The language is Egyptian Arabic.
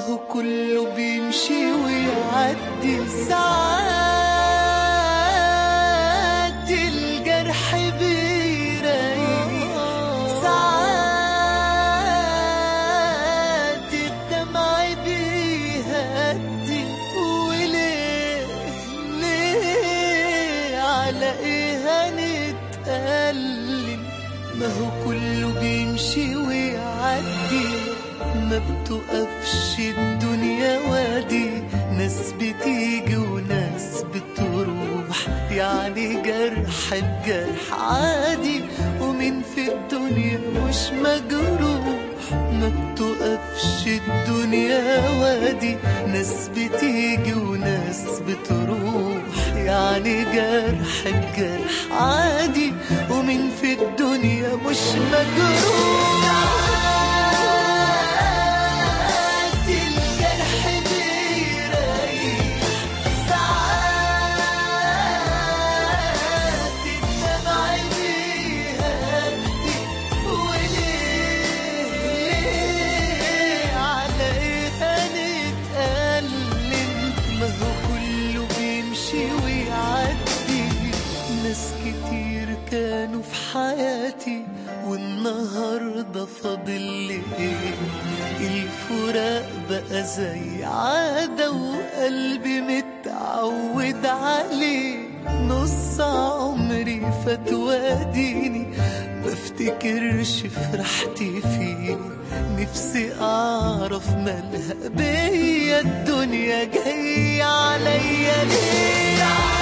هو كله بيمشي ويعدي ساعات الجرح بيريح ساعات الدمع بيهدي وليه ليه على ايه هنتألم ما هو كله بيمشي ويعدي ما بتقفش الدنيا وادي ناس بتيجي وناس بتروح يعني جرح بجرح عادي ومين في الدنيا مش مجروح ما بتقفش الدنيا وادي ناس بتيجي وناس بتروح يعني جرح بجرح عادي ومين في الدنيا مش مجروح الجرح بيريح ساعات الدمع بيهدي وليه ليه على ايه هنتألم ما هو كله بيمشي ويعدي ناس كتير كانوا في حياتي والنهاردة فاضل لي ايه الفراق بقى زي عادة وقلبي متعود عليه نص عمري فات واديني بفتكرش فرحتي فيه نفسي اعرف مالها بيا الدنيا جاية عليا ليه